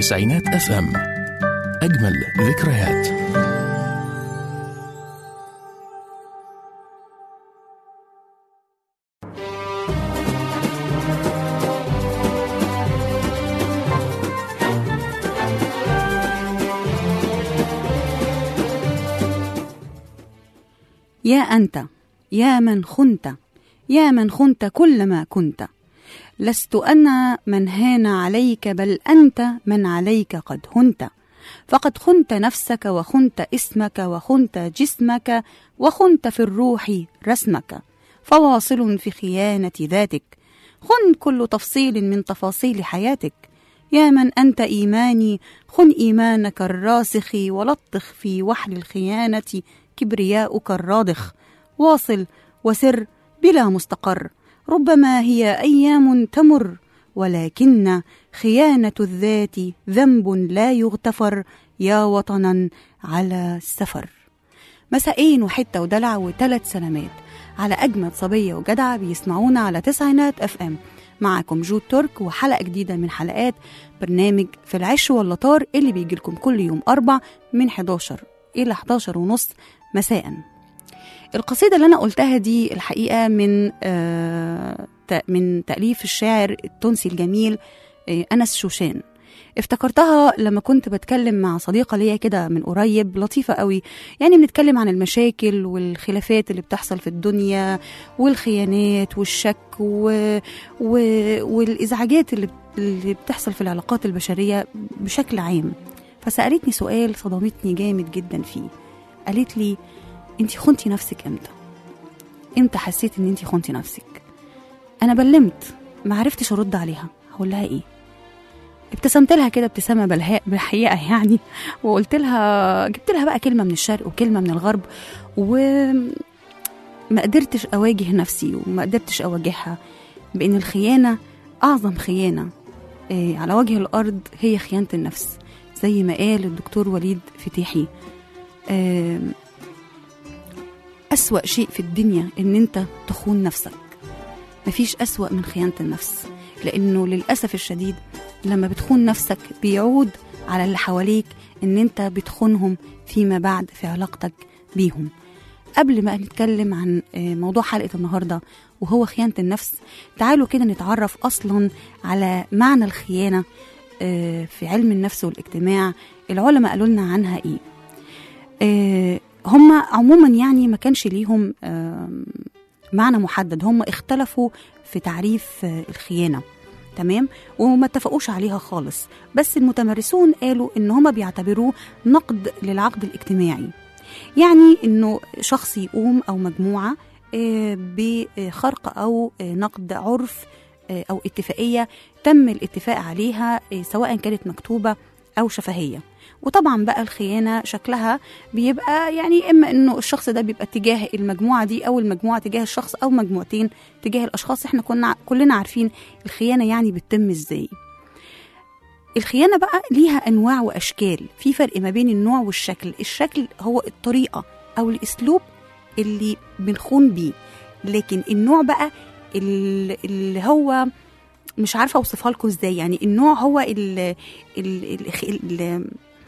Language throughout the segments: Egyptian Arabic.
تسعينات اف ام اجمل ذكريات يا أنت يا من خنت يا من خنت كل ما كنت لست أنا من هان عليك بل أنت من عليك قد هنت فقد خنت نفسك وخنت اسمك وخنت جسمك وخنت في الروح رسمك فواصل في خيانة ذاتك خن كل تفصيل من تفاصيل حياتك يا من أنت إيماني خن إيمانك الراسخ ولطخ في وحل الخيانة كبرياؤك الراضخ واصل وسر بلا مستقر ربما هي أيام تمر ولكن خيانة الذات ذنب لا يغتفر يا وطنا على السفر مساءين وحتة ودلع وثلاث سلامات على أجمد صبية وجدعة بيسمعونا على تسعينات أف أم معكم جود ترك وحلقة جديدة من حلقات برنامج في العش واللطار اللي بيجي لكم كل يوم أربع من 11 إلى 11 ونص مساء القصيدة اللي أنا قلتها دي الحقيقة من آه من تأليف الشاعر التونسي الجميل آه أنس شوشان افتكرتها لما كنت بتكلم مع صديقة ليا كده من قريب لطيفة قوي يعني بنتكلم عن المشاكل والخلافات اللي بتحصل في الدنيا والخيانات والشك و... و... والإزعاجات اللي... اللي بتحصل في العلاقات البشرية بشكل عام فسألتني سؤال صدمتني جامد جدا فيه قالت لي انت خنتي نفسك امتى امتى حسيت ان انت خنتي نفسك انا بلمت ما عرفتش ارد عليها هقول لها ايه ابتسمت لها كده ابتسامه بلهاء بالحقيقه يعني وقلت لها جبت لها بقى كلمه من الشرق وكلمه من الغرب وما قدرتش اواجه نفسي وما قدرتش اواجهها بان الخيانه اعظم خيانه إيه على وجه الارض هي خيانه النفس زي ما قال الدكتور وليد فتيحي إيه أسوأ شيء في الدنيا إن أنت تخون نفسك مفيش أسوأ من خيانة النفس لأنه للأسف الشديد لما بتخون نفسك بيعود على اللي حواليك إن أنت بتخونهم فيما بعد في علاقتك بيهم قبل ما نتكلم عن موضوع حلقة النهاردة وهو خيانة النفس تعالوا كده نتعرف أصلا على معنى الخيانة في علم النفس والاجتماع العلماء قالوا لنا عنها إيه هم عموما يعني ما كانش ليهم معنى محدد هم اختلفوا في تعريف الخيانه تمام وما اتفقوش عليها خالص بس المتمرسون قالوا ان هم بيعتبروه نقد للعقد الاجتماعي يعني انه شخص يقوم او مجموعه بخرق او نقد عرف او اتفاقيه تم الاتفاق عليها سواء كانت مكتوبه او شفهيه وطبعا بقى الخيانه شكلها بيبقى يعني اما انه الشخص ده بيبقى تجاه المجموعه دي او المجموعه تجاه الشخص او مجموعتين تجاه الاشخاص احنا كنا كلنا عارفين الخيانه يعني بتتم ازاي الخيانه بقى ليها انواع واشكال في فرق ما بين النوع والشكل الشكل هو الطريقه او الاسلوب اللي بنخون بيه لكن النوع بقى اللي هو مش عارفه اوصفها لكم ازاي يعني النوع هو ال ال ال ال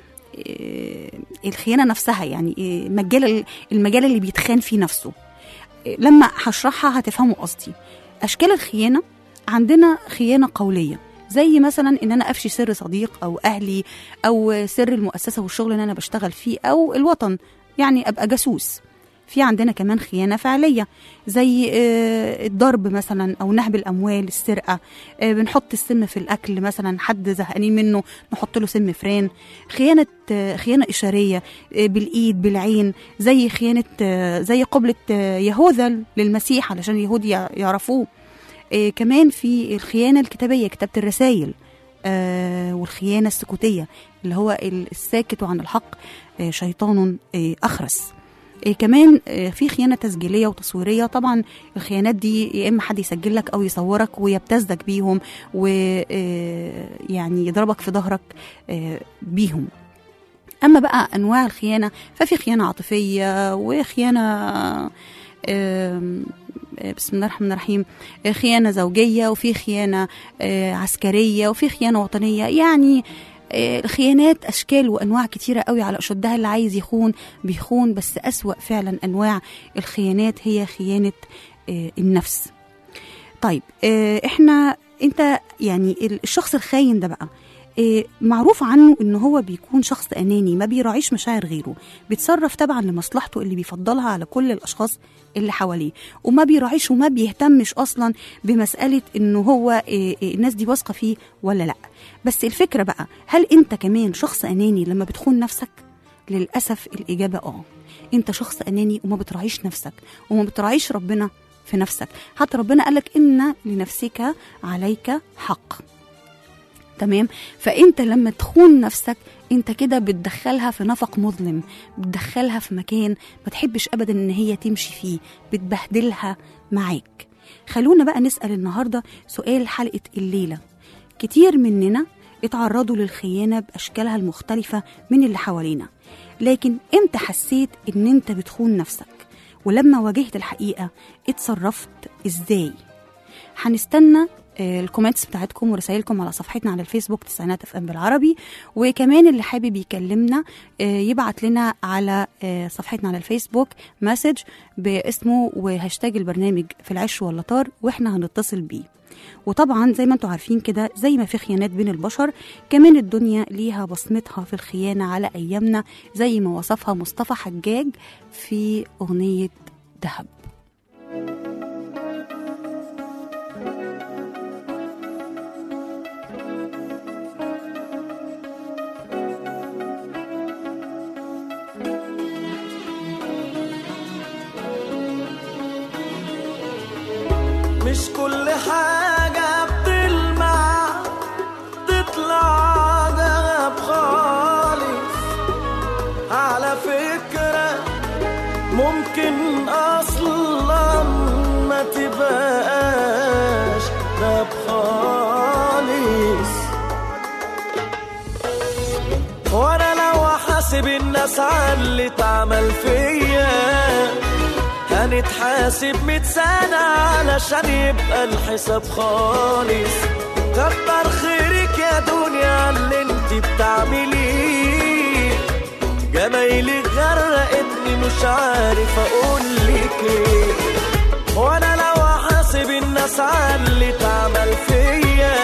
الخيانه نفسها يعني مجال المجال اللي بيتخان فيه نفسه لما هشرحها هتفهموا قصدي اشكال الخيانه عندنا خيانه قوليه زي مثلا ان انا افشي سر صديق او اهلي او سر المؤسسه والشغل اللي انا بشتغل فيه او الوطن يعني ابقى جاسوس في عندنا كمان خيانة فعلية زي الضرب مثلا أو نهب الأموال السرقة بنحط السم في الأكل مثلا حد زهقانين منه نحط له سم فران خيانة خيانة إشارية بالإيد بالعين زي خيانة زي قبلة يهوذا للمسيح علشان اليهود يعرفوه كمان في الخيانة الكتابية كتابة الرسائل والخيانة السكوتية اللي هو الساكت عن الحق شيطان أخرس إيه كمان إيه في خيانة تسجيلية وتصويرية طبعا الخيانات دي يا إما حد يسجل لك أو يصورك ويبتزك بيهم ويعني يضربك في ظهرك بيهم أما بقى أنواع الخيانة ففي خيانة عاطفية وخيانة بسم الله الرحمن الرحيم خيانة زوجية وفي خيانة عسكرية وفي خيانة وطنية يعني آه، الخيانات اشكال وانواع كتيره قوي على اشدها اللي عايز يخون بيخون بس اسوا فعلا انواع الخيانات هي خيانه آه، النفس طيب آه، احنا انت يعني الشخص الخاين ده بقى آه، معروف عنه ان هو بيكون شخص اناني ما بيراعيش مشاعر غيره بيتصرف تبعا لمصلحته اللي بيفضلها على كل الاشخاص اللي حواليه وما بيراعيش وما بيهتمش اصلا بمساله انه هو آه، آه، الناس دي واثقه فيه ولا لا بس الفكره بقى هل انت كمان شخص اناني لما بتخون نفسك للاسف الاجابه اه انت شخص اناني وما بتراعيش نفسك وما بتراعيش ربنا في نفسك حتى ربنا قالك ان لنفسك عليك حق تمام فانت لما تخون نفسك انت كده بتدخلها في نفق مظلم بتدخلها في مكان ما تحبش ابدا ان هي تمشي فيه بتبهدلها معاك خلونا بقى نسال النهارده سؤال حلقه الليله كتير مننا اتعرضوا للخيانه باشكالها المختلفه من اللي حوالينا لكن امتى حسيت ان انت بتخون نفسك ولما واجهت الحقيقه اتصرفت ازاي هنستنى آه، الكومنتس بتاعتكم ورسائلكم على صفحتنا على الفيسبوك تسعينات اف ام بالعربي وكمان اللي حابب يكلمنا آه، يبعت لنا على آه، صفحتنا على الفيسبوك مسج باسمه وهاشتاج البرنامج في العش واللطار واحنا هنتصل بيه وطبعا زي ما انتم عارفين كده زي ما في خيانات بين البشر كمان الدنيا ليها بصمتها في الخيانة على أيامنا زي ما وصفها مصطفى حجاج في أغنية دهب مش كل حاجة بتلمع تطلع دهب خالص على فكرة ممكن أصلا ما تبقاش دهب خالص وانا لو احاسب الناس على اللي اتعمل فيا هنتحاسب مية سنة علشان يبقى الحساب خالص كتر خيرك يا دنيا على اللي انت بتعمليه جمايلك غرقتني مش عارف اقولك ايه وانا لو احاسب الناس على اللي اتعمل فيا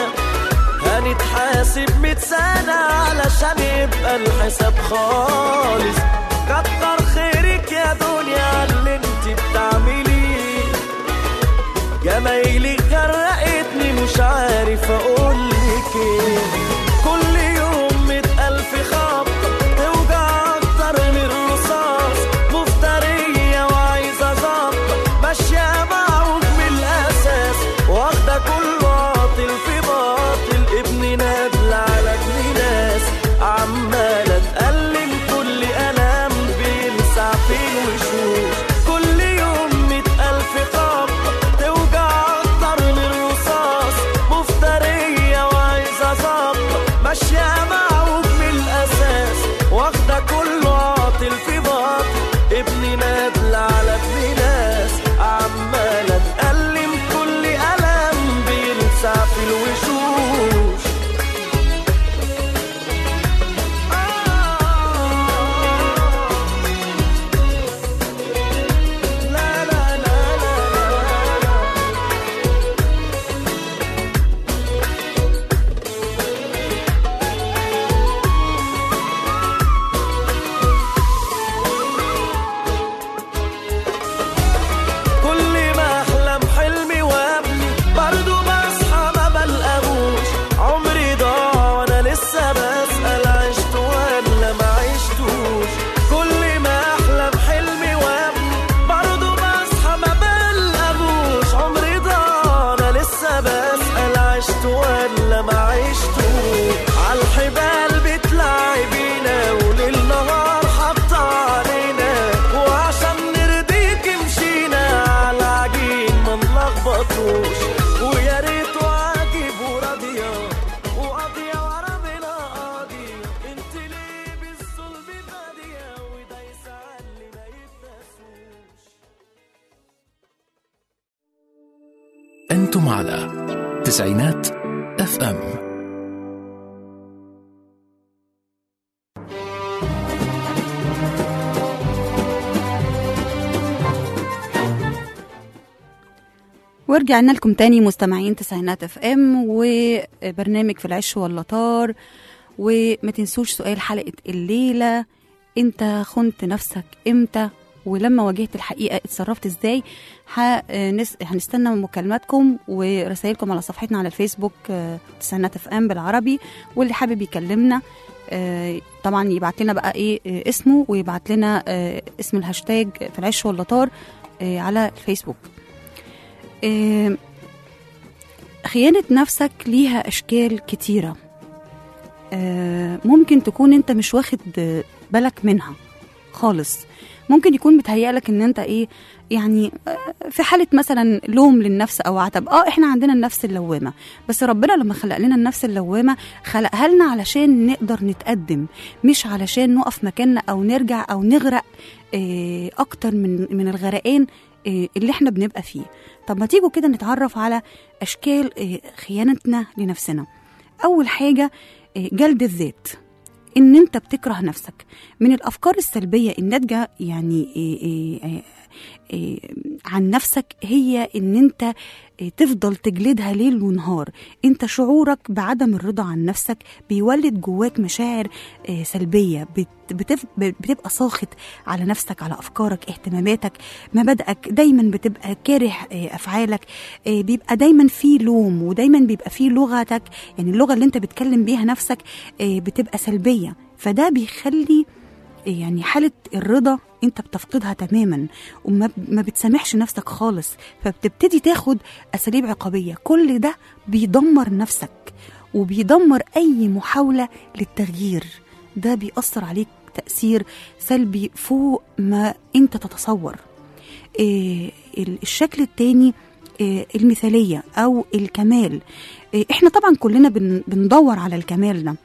هنتحاسب مية سنة علشان يبقى الحساب خالص كتر خيرك يا دنيا على اللي انت بتعمليه جمايلك غرقتني مش عارف اقولك ايه كل يوم مئة ألف خبطة توجع أكتر من الرصاص مفترية وعايزة ظبطة ماشية معوج من الأساس واخدة كل باطل في باطل ابن نادل على ابن ناس عمالة تألم كل ألم بيلسع في الوشوش كل يوم مئة ألف خبطة توجع أكتر من الرصاص مفترية وعايزة ظبطة ماشية معوج من الأساس واخدة كل عاطل في باطل ابن نادل على ابن ناس عمالة تألم كل ألم بيلسع في الوشوش لا لا لا لا لا كل ما احلم حلمي وابني برضو بصحى ما بلقاهوش عمري ضاع وانا لسه بسأل عشت ولا ما عشتوش كل ما احلم حلمي وابني برضو بصحى ما بلقاهوش عمري ضاع انا لسه بسأل عشت ولا ما عشتوش عالحبال بتلعبينا وليل نهار حاطة علينا وعشان نرضيك مشينا على عجين ما نلخبطوش ويا ريت واجب وراضية وقاضية ورا بلا قاضية انت ليه بالظلم بادية ودايسة على اللي ما يتنسوش أنتم على تسعينات اف ام ورجعنا لكم تاني مستمعين تسعينات اف ام وبرنامج في العش واللطار وما تنسوش سؤال حلقة الليلة انت خنت نفسك امتى ولما واجهت الحقيقة اتصرفت ازاي هنس... هنستنى مكالماتكم ورسائلكم على صفحتنا على الفيسبوك آه، تسعينات اف ام بالعربي واللي حابب يكلمنا آه، طبعا يبعت لنا بقى ايه آه، اسمه ويبعت لنا آه، اسم الهاشتاج في العش واللطار آه، على الفيسبوك آه، خيانة نفسك ليها أشكال كتيرة آه، ممكن تكون أنت مش واخد بالك منها خالص ممكن يكون متهيألك ان انت ايه يعني آه، في حالة مثلا لوم للنفس او عتب اه احنا عندنا النفس اللوامة بس ربنا لما خلق لنا النفس اللوامة خلقها لنا علشان نقدر نتقدم مش علشان نقف مكاننا او نرجع او نغرق آه، اكتر من من الغرقان آه، اللي احنا بنبقى فيه طب ما تيجوا كده نتعرف على اشكال آه، خيانتنا لنفسنا اول حاجة آه، جلد الذات ان انت بتكره نفسك من الافكار السلبيه الناتجه يعني إيه إيه إيه إيه عن نفسك هي ان انت إيه تفضل تجلدها ليل ونهار انت شعورك بعدم الرضا عن نفسك بيولد جواك مشاعر إيه سلبيه بت بتف بتبقى ساخط على نفسك على افكارك اهتماماتك مبادئك دايما بتبقى كاره إيه افعالك إيه بيبقى دايما في لوم ودايما بيبقى في لغتك يعني اللغه اللي انت بتكلم بيها نفسك إيه بتبقى سلبيه فده بيخلي يعني حالة الرضا انت بتفقدها تماما وما ما بتسامحش نفسك خالص فبتبتدي تاخد اساليب عقابية كل ده بيدمر نفسك وبيدمر اي محاولة للتغيير ده بيأثر عليك تأثير سلبي فوق ما انت تتصور إيه الشكل التاني إيه المثالية او الكمال إيه احنا طبعا كلنا بن بندور على الكمال ده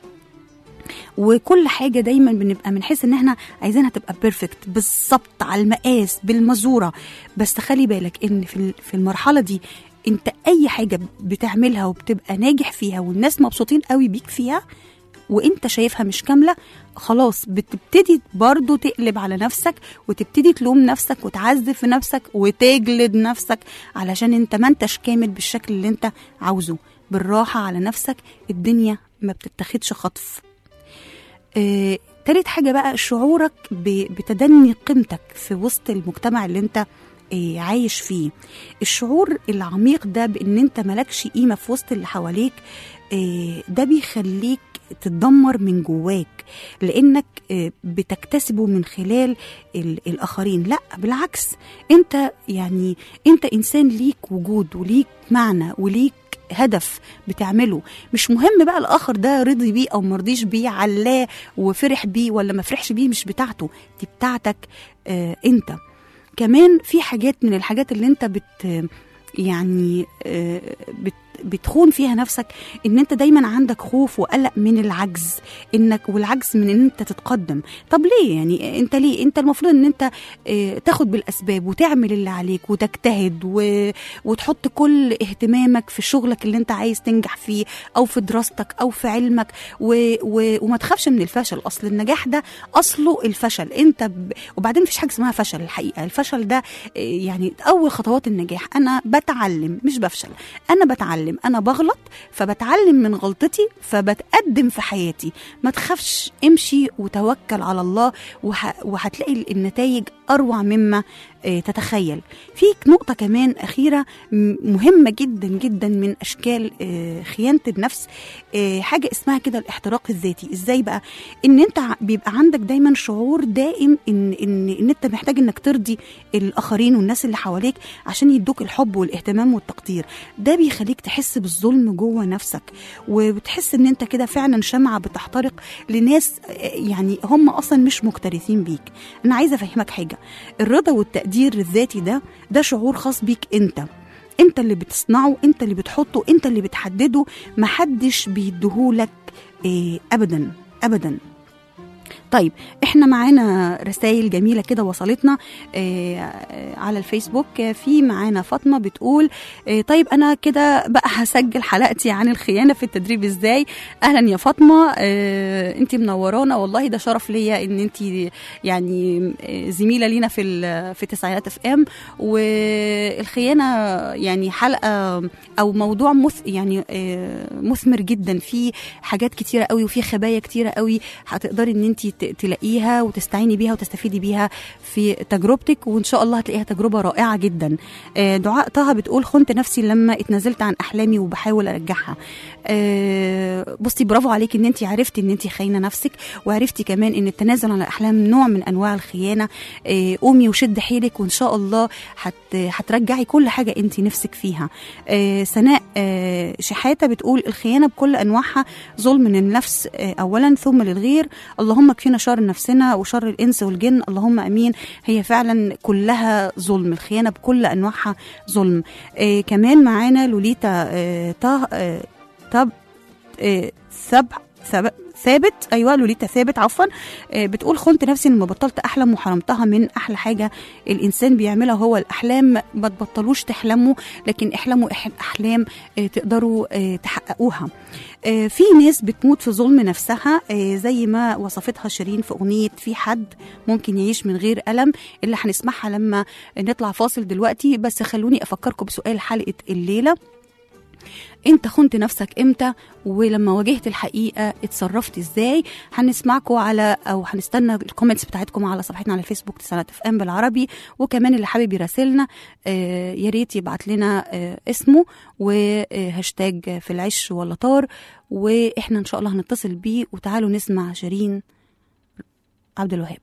وكل حاجه دايما بنبقى بنحس ان احنا عايزينها تبقى بيرفكت بالظبط على المقاس بالمزوره بس خلي بالك ان في في المرحله دي انت اي حاجه بتعملها وبتبقى ناجح فيها والناس مبسوطين قوي بيك فيها وانت شايفها مش كامله خلاص بتبتدي برضو تقلب على نفسك وتبتدي تلوم نفسك وتعذب في نفسك وتجلد نفسك علشان انت ما انتش كامل بالشكل اللي انت عاوزه بالراحه على نفسك الدنيا ما بتتاخدش خطف آه، تالت حاجة بقى شعورك ب- بتدني قيمتك في وسط المجتمع اللي انت آه، عايش فيه الشعور العميق ده بان انت ملكش قيمة في وسط اللي حواليك آه، ده بيخليك تتدمر من جواك لانك آه، بتكتسبه من خلال ال- الاخرين لا بالعكس انت يعني انت انسان ليك وجود وليك معنى وليك هدف بتعمله مش مهم بقى الاخر ده رضي بيه او مرضيش بيه علاه وفرح بيه ولا ما فرحش بيه مش بتاعته دي بتاعتك آه انت كمان في حاجات من الحاجات اللي انت بت يعني آه بت بتخون فيها نفسك ان انت دايما عندك خوف وقلق من العجز انك والعجز من ان انت تتقدم طب ليه يعني انت ليه انت المفروض ان انت اه تاخد بالاسباب وتعمل اللي عليك وتجتهد و... وتحط كل اهتمامك في شغلك اللي انت عايز تنجح فيه او في دراستك او في علمك و... و... وما تخافش من الفشل اصل النجاح ده اصله الفشل انت ب... وبعدين مفيش حاجه اسمها فشل الحقيقه الفشل ده اه يعني اول خطوات النجاح انا بتعلم مش بفشل انا بتعلم انا بغلط فبتعلم من غلطتي فبتقدم في حياتي ما تخافش امشي وتوكل على الله وه... وهتلاقي النتائج اروع مما آه، تتخيل في نقطة كمان أخيرة م- مهمة جدا جدا من أشكال آه، خيانة النفس آه، حاجة اسمها كده الاحتراق الذاتي إزاي بقى إن أنت ع- بيبقى عندك دايما شعور دائم إن إن إن أنت محتاج إنك ترضي الآخرين والناس اللي حواليك عشان يدوك الحب والاهتمام والتقدير ده بيخليك تحس بالظلم جوه نفسك وبتحس إن أنت كده فعلا شمعة بتحترق لناس آه، يعني هم أصلا مش مكترثين بيك أنا عايزة أفهمك حاجة الرضا والتقدير الذاتي ده ده شعور خاص بيك انت انت اللي بتصنعه انت اللي بتحطه انت اللي بتحدده محدش بيديهولك إيه ابدا ابدا طيب احنا معانا رسائل جميله كده وصلتنا آه، آه، على الفيسبوك آه، في معانا فاطمه بتقول آه، طيب انا كده بقى هسجل حلقتي عن الخيانه في التدريب ازاي اهلا يا فاطمه آه، انت منورانا والله ده شرف ليا ان انت يعني آه، زميله لينا في ال- في تسعينات اف ام والخيانه يعني حلقه او موضوع مث يعني آه، مثمر جدا في حاجات كتيره قوي وفي خبايا كتيره قوي هتقدري ان انت تلاقيها وتستعيني بيها وتستفيدي بيها في تجربتك وان شاء الله هتلاقيها تجربه رائعه جدا آه، دعاء طه بتقول خنت نفسي لما اتنازلت عن احلامي وبحاول ارجعها آه، بصي برافو عليك ان انت عرفتي ان انت خاينه نفسك وعرفتي كمان ان التنازل عن الاحلام نوع من انواع الخيانه آه، قومي وشد حيلك وان شاء الله هت هترجعي كل حاجه انت نفسك فيها آه، سناء آه، شحاته بتقول الخيانه بكل انواعها ظلم من النفس آه، اولا ثم للغير اللهم اكفينا شر نفسنا وشر الانس والجن اللهم امين هي فعلا كلها ظلم الخيانه بكل انواعها ظلم آه، كمان معانا لوليتا آه، طه آه، طب آه، ثب ثب- ثابت ايوه لوليتا ثابت عفوا آه، بتقول خنت نفسي لما بطلت احلم وحرمتها من احلى حاجه الانسان بيعملها هو الاحلام ما تبطلوش تحلموا لكن احلموا إح- احلام آه، تقدروا آه، تحققوها آه، في ناس بتموت في ظلم نفسها آه، زي ما وصفتها شيرين في اغنيه في حد ممكن يعيش من غير الم اللي هنسمعها لما نطلع فاصل دلوقتي بس خلوني افكركم بسؤال حلقه الليله انت خنت نفسك امتى ولما واجهت الحقيقه اتصرفت ازاي هنسمعكم على او هنستنى الكومنتس بتاعتكم على صفحتنا على الفيسبوك تسعة اف ام بالعربي وكمان اللي حابب يراسلنا آه يا ريت يبعت لنا آه اسمه وهاشتاج في العش ولا طار واحنا ان شاء الله هنتصل بيه وتعالوا نسمع شيرين عبد الوهاب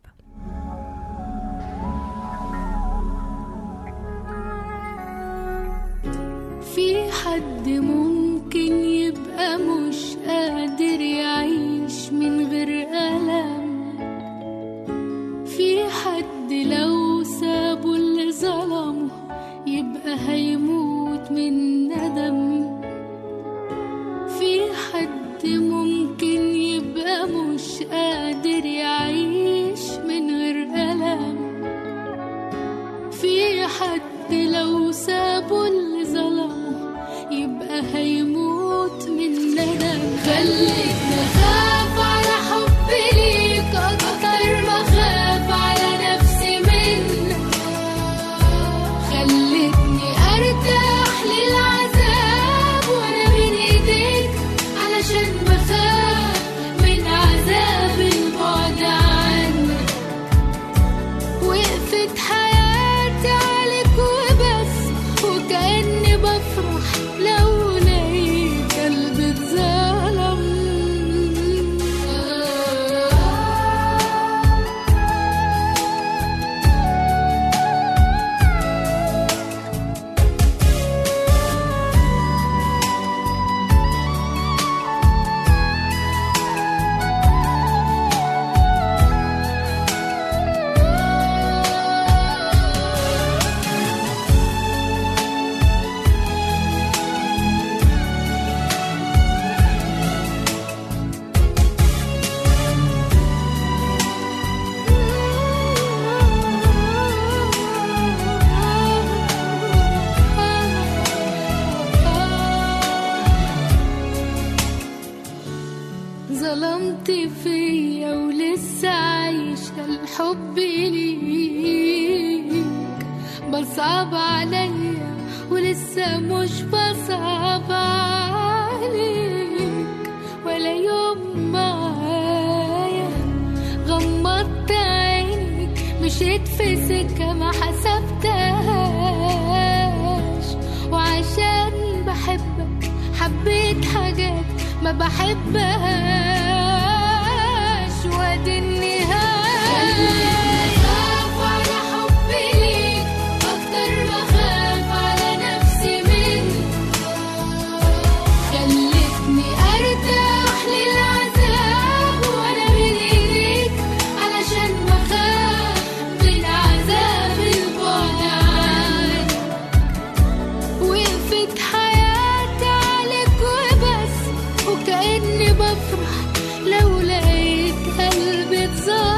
في حد ممكن يبقى مش قادر يعيش من غير ألم في حد لو سابه اللي ظلمه يبقى هيموت من ندم في حد ممكن يبقى مش قادر يعيش من غير ألم في حد لو سابه اللي ظلمه يبقى هيموت من ندم خليتني اخاف على حبي ليك اكتر ما اخاف على نفسي منك خلتني ارتاح للعذاب وانا بين ايديك علشان بخاف من عذاب البعد عنك وقفت حياتي عليك وبس وكأني بفرح لو لقيت قلبي اتظلم ظلمت فيا ولسه عايشة الحب ليك بصعب عليا ولسه مش بصعب عليك ولا يوم معايا غمضت عيني مشيت في سكة ما حسبتهاش وعشان بحبك حبيت حاجات ما بحبهاش وادي النهاية خاف على حبي ليك أكتر ما خاف على نفسي منك خلتني أرتاح للعذاب وأنا بين إيديك علشان بخاف من عذاب البعد عنك وقفت حياتي عليك وبس وكأني بفرح لو لقيت قلبي اتظلم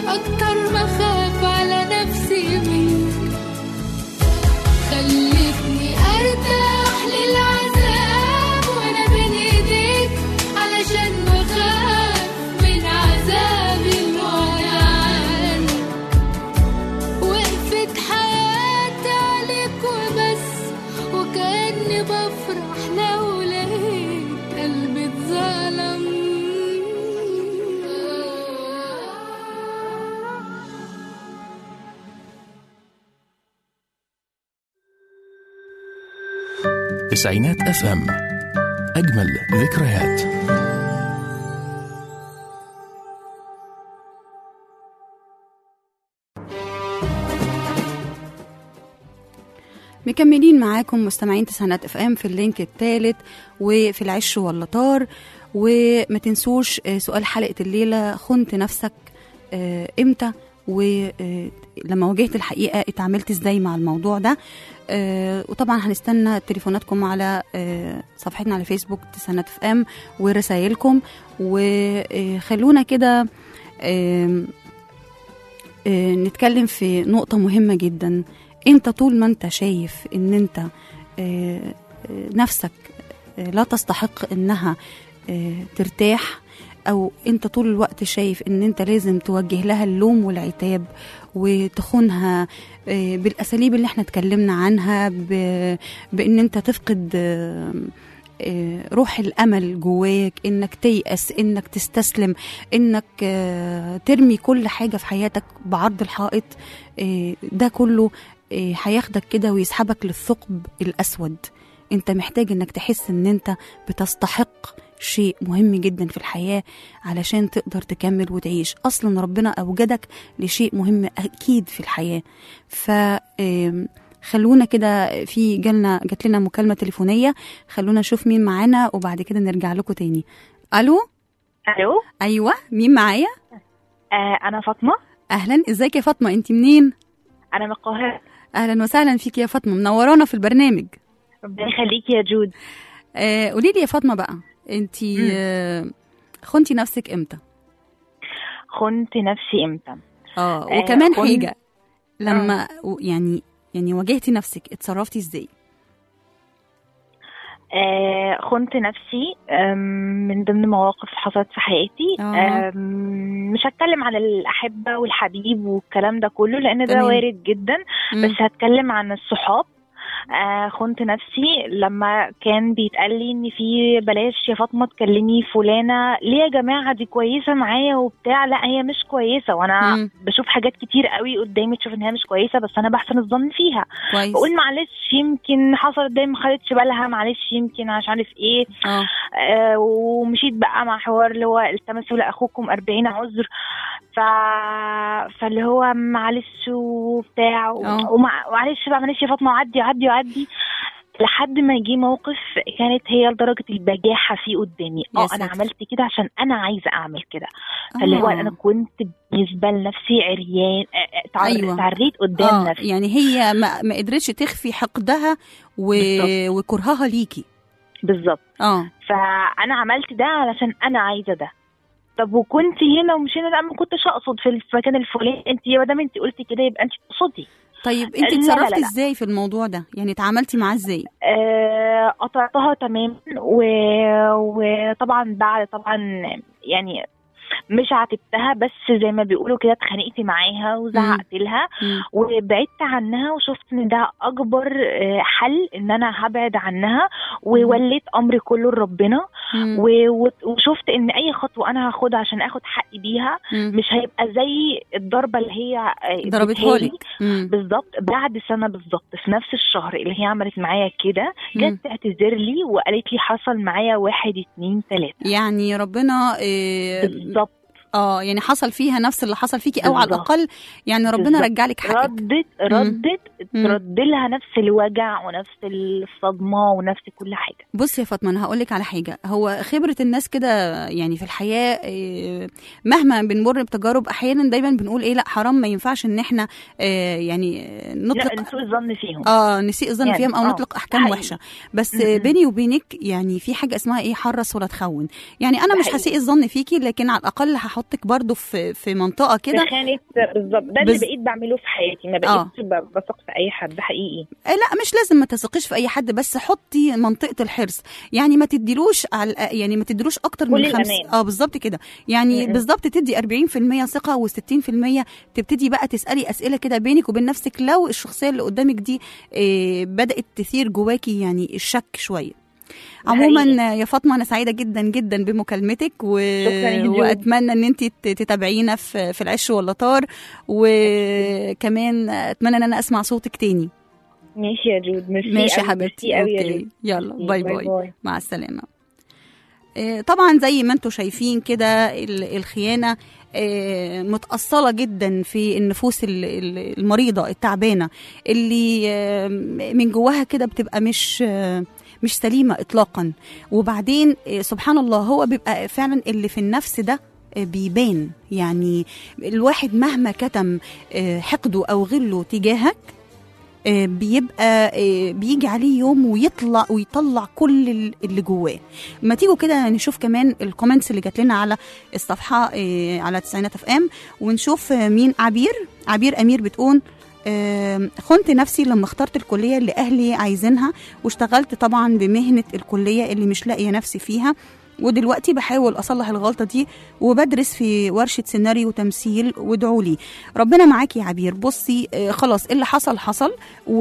أكتر ما خاف على نفسي منك خلتني أرتاح للعذاب وأنا بين إيديك علشان بخاف من عذاب البعد عنك وقفت حياتي عليك وبس وكأني بفرح لو لقيت قلبي اتظلم تسعينات اف ام اجمل ذكريات مكملين معاكم مستمعين تسعينات اف ام في اللينك الثالث وفي العش واللطار وما تنسوش آه، سؤال حلقه الليله خنت نفسك آه، امتى ولما واجهت الحقيقه اتعاملت ازاي مع الموضوع ده آه، وطبعا هنستنى تليفوناتكم على آه، صفحتنا على فيسبوك تسعينات اف ام ورسائلكم وخلونا كده آم، آه، نتكلم في نقطة مهمة جدا انت طول ما انت شايف ان انت آه، آه، نفسك آه، لا تستحق انها آه، ترتاح او انت طول الوقت شايف ان انت لازم توجه لها اللوم والعتاب وتخونها آه، بالاساليب اللي احنا اتكلمنا عنها ب- بان انت تفقد آه، آه، روح الامل جواك انك تيأس انك تستسلم انك آه، ترمي كل حاجه في حياتك بعرض الحائط آه، ده كله آه، هياخدك كده ويسحبك للثقب الاسود انت محتاج انك تحس ان انت بتستحق شيء مهم جدا في الحياه علشان تقدر تكمل وتعيش اصلا ربنا اوجدك لشيء مهم اكيد في الحياه ف آم، خلونا كده في جالنا جات لنا مكالمه تليفونيه خلونا نشوف مين معانا وبعد كده نرجع لكم تاني الو الو ايوه مين معايا آه انا فاطمه اهلا ازيك يا فاطمه انت منين انا من القاهره اهلا وسهلا فيك يا فاطمه منورانا في البرنامج ربنا يخليكي يا جود آه قولي لي يا فاطمه بقى انت مم. آه خنتي نفسك امتى خنت نفسي امتى اه آه، وكمان خن- حاجه لما و- يعني يعني واجهتي نفسك اتصرفتي ازاي آه خنت نفسي آم، من ضمن مواقف حصلت في حياتي آه. آم، مش هتكلم عن الأحبة والحبيب والكلام ده كله لأن ده تمام. وارد جدا مم. بس هتكلم عن الصحاب آه خنت نفسي لما كان بيتقال لي ان في بلاش يا فاطمه تكلمي فلانه ليه يا جماعه دي كويسه معايا وبتاع لا هي مش كويسه وانا مم. بشوف حاجات كتير قوي قدامي تشوف ان هي مش كويسه بس انا بحسن الظن فيها كويس بقول معلش يمكن حصلت ده ما خدتش بالها معلش يمكن مش عارف ايه اه آه ومشيت بقى مع حوار اللي هو التمسوا لاخوكم 40 عذر ف... فاللي هو معلش وبتاع و- آه. ومع... معلش بقى معلش يا فاطمه عدي عدي عدي لحد ما جه موقف كانت هي لدرجه البجاحه فيه قدامي يا اه ساتر. انا عملت كده عشان انا عايزه اعمل كده فاللي هو آه. انا كنت بالنسبه لنفسي عريان آه، آه، تعر... أيوة. تعريت قدام اه نفسي يعني هي ما, ما قدرتش تخفي حقدها و... بالظبط. وكرهها ليكي بالظبط اه فانا عملت ده علشان انا عايزه ده طب وكنت هنا ومش هنا لا ما كنتش اقصد في المكان الفلاني انت يا مدام انت قلتي كده يبقى انت تقصدي طيب لا، انت لا، اتصرفتي لا. ازاي في الموضوع ده يعني اتعاملتي معاه ازاي آه قطعتها تماما و... وطبعا بعد طبعا يعني مش عاتبتها بس زي ما بيقولوا كده اتخانقت معاها وزعقت لها مم. وبعدت عنها وشفت ان ده اكبر آه، حل ان انا هبعد عنها ووليت امري كله لربنا مم. و- و- وشفت ان اي خطوه انا هاخدها عشان اخد حقي بيها مم. مش هيبقى زي الضربه اللي هي آه، ضربتها اديتها لي. لك مم. بالظبط بعد سنه بالظبط في نفس الشهر اللي هي عملت معايا كده مم. جت تعتذر لي وقالت لي حصل معايا واحد اتنين تلاته يعني ربنا آه، بالظبط اه يعني حصل فيها نفس اللي حصل فيكي او على بالظبط. الاقل يعني ربنا بالظبط. رجع لك حقك ردت ردت مم. ترد لها نفس الوجع ونفس الصدمه ونفس كل حاجه بصي يا فاطمه انا هقول لك على حاجه هو خبره الناس كده يعني في الحياه آه، مهما بنمر بتجارب احيانا دايما بنقول ايه لا حرام ما ينفعش ان احنا آه، يعني آه، لا نطلق نسوء الظن فيهم اه نسيء الظن يعني، فيهم او آه، نطلق احكام حقيقي. وحشه بس م-م. آه، بيني وبينك يعني في حاجه اسمها ايه حرص ولا تخون يعني انا ده مش حقيقي. هسيء الظن فيكي لكن على الاقل هحط احطك برضو في في منطقه كده في خانه بالظبط ده اللي بز- بقيت بعمله في حياتي ما آه. بقيتش ب- بثق في اي حد حقيقي آه، لا مش لازم ما تثقيش في اي حد بس حطي منطقه الحرص يعني ما تديلوش على يعني ما تديلوش اكتر كل من خمس الأمان. اه بالظبط كده يعني م-م. بالظبط تدي 40% ثقه و60% تبتدي بقى تسالي اسئله كده بينك وبين نفسك لو الشخصيه اللي قدامك دي آه، بدات تثير جواكي يعني الشك شويه ده عموما حقيقي. آه، يا فاطمه انا سعيده جدا جدا بمكالمتك و... شكراً يا جو. واتمنى ان انت تتابعينا في في العش واللطار وكمان اتمنى ان انا اسمع صوتك تاني ماشي يا جود ميرسي ماشي يا أوي، حبيبتي ميرسي قوي يا اوكي جود يلا ميرسي. باي باي باي باي. مع السلامه آه، طبعا زي ما انتم شايفين كده ال- الخيانه آه، متأصلة جدا في النفوس ال- ال- المريضة التعبانة اللي آه، من جواها كده بتبقى مش آه، مش سليمة إطلاقا وبعدين آه، سبحان الله هو بيبقى فعلا اللي في النفس ده آه، بيبان يعني الواحد مهما كتم آه، حقده أو غله تجاهك آه، بيبقى آه، بيجي عليه يوم ويطلع ويطلع كل ال- اللي جواه ما تيجوا كده نشوف كمان الكومنتس اللي جات لنا على الصفحه آه، على تسعينات اف ام ونشوف آه، مين عبير عبير امير بتقول آه، خنت نفسي لما اخترت الكليه اللي اهلي عايزينها واشتغلت طبعا بمهنه الكليه اللي مش لاقيه نفسي فيها ودلوقتي بحاول اصلح الغلطه دي وبدرس في ورشه سيناريو وتمثيل وادعوا لي ربنا معاكي يا عبير بصي آه، خلاص اللي حصل حصل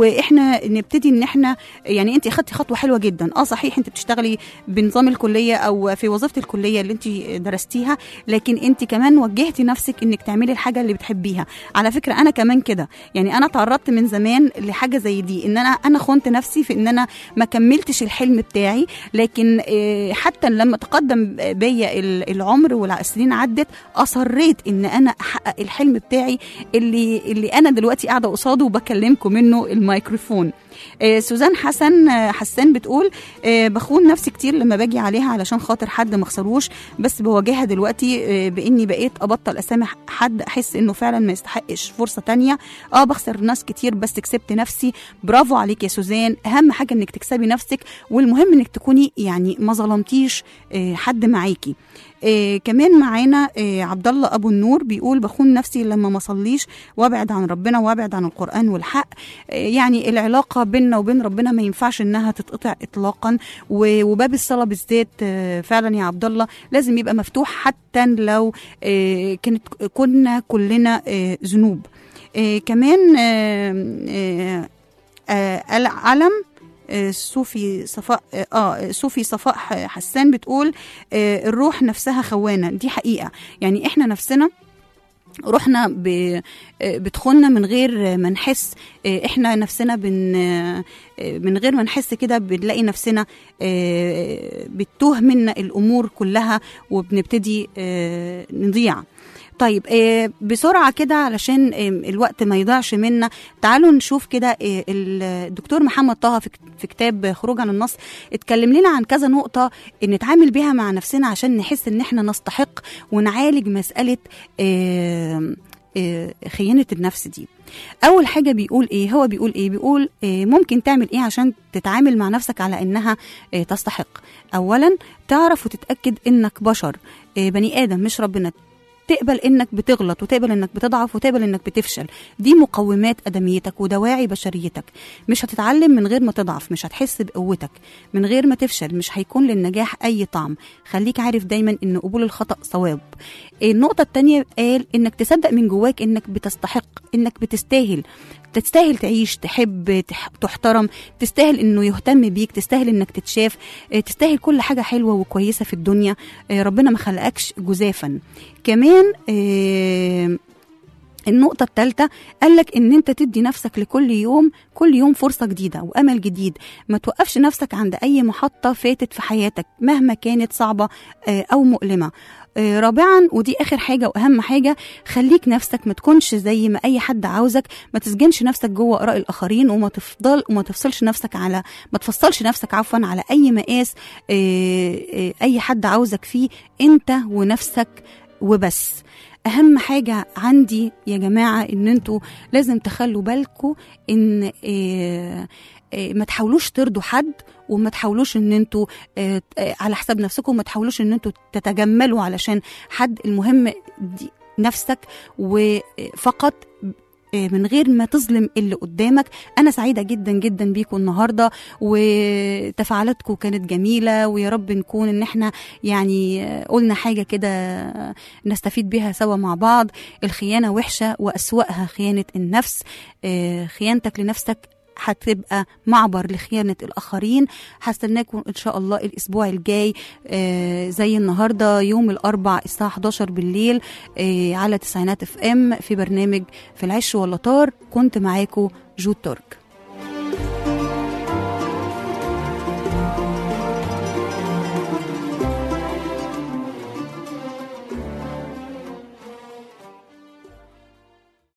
واحنا نبتدي ان احنا يعني انت اخدتي خطوه حلوه جدا اه صحيح انت بتشتغلي بنظام الكليه او في وظيفه الكليه اللي انت درستيها لكن انت كمان وجهتي نفسك انك تعملي الحاجه اللي بتحبيها على فكره انا كمان كده يعني انا تعرضت من زمان لحاجه زي دي ان انا انا خنت نفسي في ان انا ما كملتش الحلم بتاعي لكن آه، حتى لما تقدم بيا ال- العمر والسنين عدت اصريت ان انا احقق الحلم بتاعي اللي اللي انا دلوقتي قاعده قصاده وبكلمكم منه الميكروفون آه، سوزان حسن آه، حسان بتقول آه، بخون نفسي كتير لما باجي عليها علشان خاطر حد ما اخسروش بس بواجهها دلوقتي آه، باني بقيت ابطل اسامح حد احس انه فعلا ما يستحقش فرصه تانية اه بخسر ناس كتير بس كسبت نفسي برافو عليك يا سوزان اهم حاجه انك تكسبي نفسك والمهم انك تكوني يعني ما ظلمتيش آه، حد معاكي آه كمان معانا آه عبد الله ابو النور بيقول بخون نفسي لما ما اصليش وابعد عن ربنا وابعد عن القران والحق آه يعني العلاقه بيننا وبين ربنا ما ينفعش انها تتقطع اطلاقا و- وباب الصلاه بالذات آه فعلا يا عبد الله لازم يبقى مفتوح حتى لو آه كانت كنا كلنا آه ذنوب آه كمان آه آه آه العلم آه، صوفي صفاء اه آه، صوفي صفاء ح- حسان بتقول آه، الروح نفسها خوانه دي حقيقه يعني احنا نفسنا روحنا ب- آه، بتخوننا من غير ما نحس آه، احنا نفسنا بن آه، من غير ما نحس كده بنلاقي نفسنا آه، بتوه منا الامور كلها وبنبتدي آه، نضيع طيب آه، بسرعه كده علشان آه، الوقت ما يضيعش منا تعالوا نشوف كده آه، الدكتور محمد طه في كت- في كتاب خروج عن النص اتكلم لنا عن كذا نقطه نتعامل بيها مع نفسنا عشان نحس ان احنا نستحق ونعالج مساله آه، آه، خيانه النفس دي اول حاجه بيقول ايه هو بيقول ايه بيقول آه، ممكن تعمل ايه عشان تتعامل مع نفسك على انها آه، تستحق اولا تعرف وتتاكد انك بشر آه، بني ادم مش ربنا تقبل انك بتغلط وتقبل انك بتضعف وتقبل انك بتفشل دي مقومات ادميتك ودواعي بشريتك مش هتتعلم من غير ما تضعف مش هتحس بقوتك من غير ما تفشل مش هيكون للنجاح اي طعم خليك عارف دايما ان قبول الخطا صواب النقطه التانية قال انك تصدق من جواك انك بتستحق انك بتستاهل تستاهل تعيش تحب تح- تحترم تستاهل انه يهتم بيك تستاهل انك تتشاف آه، تستاهل كل حاجه حلوه وكويسه في الدنيا آه، ربنا ما خلقكش جزافا كمان آه، النقطة الثالثة قالك إن أنت تدي نفسك لكل يوم كل يوم فرصة جديدة وأمل جديد ما توقفش نفسك عند أي محطة فاتت في حياتك مهما كانت صعبة آه، أو مؤلمة آه، رابعا ودي اخر حاجه واهم حاجه خليك نفسك ما تكونش زي ما اي حد عاوزك ما تسجنش نفسك جوه اراء الاخرين وما تفضل وما تفصلش نفسك على ما تفصلش نفسك عفوا على اي مقاس آه، آه، اي حد عاوزك فيه انت ونفسك وبس اهم حاجه عندي يا جماعه ان انتوا لازم تخلوا بالكم ان آه، آه، ما تحاولوش ترضوا حد وما تحاولوش ان انتوا آه، آه، على حساب نفسكم وما تحاولوش ان انتوا تتجملوا علشان حد المهم دي نفسك وفقط آه، من غير ما تظلم اللي قدامك انا سعيده جدا جدا بيكم النهارده وتفاعلاتكم كانت جميله ويا رب نكون ان احنا يعني آه، قلنا حاجه كده آه، نستفيد بيها سوا مع بعض الخيانه وحشه واسواها خيانه النفس آه، خيانتك لنفسك هتبقى معبر لخيانة الآخرين هستناكم إن شاء الله الأسبوع الجاي آه، زي النهاردة يوم الأربع الساعة 11 بالليل آه، على تسعينات اف ام في برنامج في العش واللطار كنت معاكم جود ترك